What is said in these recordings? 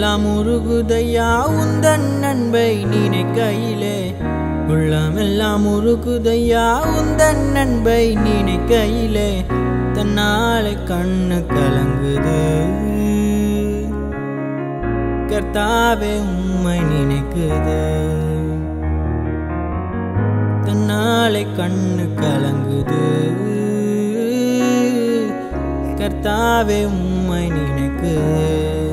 உள்ளமெல்லாம் உருகுதையா உந்தன் அன்பை நினைக்கையிலே உள்ளமெல்லாம் உருகுதையா உந்தன் அன்பை நினைக்கையிலே தன்னாலே கண்ணு கலங்குது கர்த்தாவே உம்மை நினைக்குது தன்னாலே கண்ணு கலங்குது கர்த்தாவே உம்மை நினைக்குது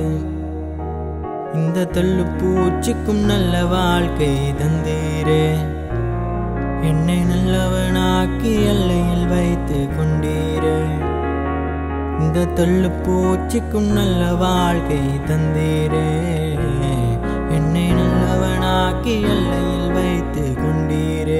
இந்த தள்ளு பூச்சிக்கும் நல்ல வாழ்க்கை தந்தீரே என்னை நல்லவனாக்கி எல்லையில் வைத்து கொண்டீரே இந்த தள்ளு பூச்சிக்கும் நல்ல வாழ்க்கை தந்தீரே என்னை நல்லவனாக்கி எல்லையில் வைத்து கொண்டீரே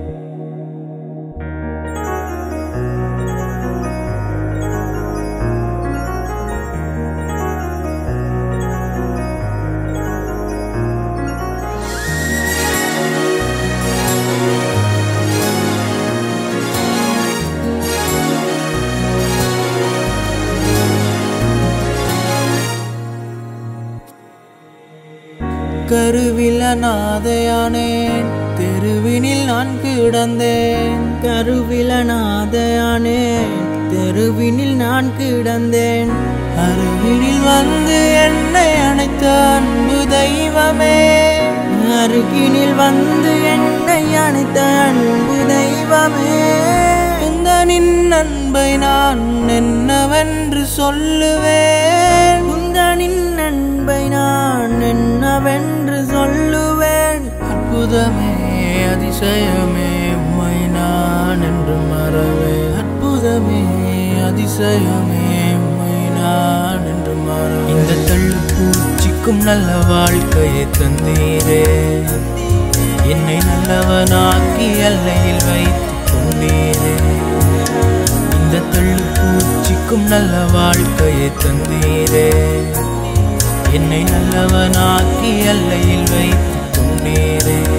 கருவிலனாதையானேன் தெருவினில் நான் கிடந்தேன் கருவிலனாதையானேன் தெருவினில் நான் கிடந்தேன் அருகினில் வந்து என்னை அணைத்த அன்பு தெய்வமே அருகினில் வந்து என்னை அணைத்த அன்பு தெய்வமே இந்த நின் அன்பை நான் என்னவென்று சொல்லுவேன் குந்தனின் அன்பை நான் என்னவென்று சொல்லுவேன் அற்புதமே அதிசயமே உம்மை நான் என்று மறவே அற்புதமே அதிசயமே உம்மை நான் என்று மறவே இந்த தள்ளு பூச்சிக்கும் நல்ல வாழ்க்கையை தந்தீரே என்னை நல்லவனாக்கி எல்லையில் வைத்துக் கொண்டீரே இந்த தள்ளு பூச்சிக்கும் நல்ல வாழ்க்கையை தந்தீரே என்னை நல்லவனாக்கி எல்லையில் வைத்துக் கொண்டீரே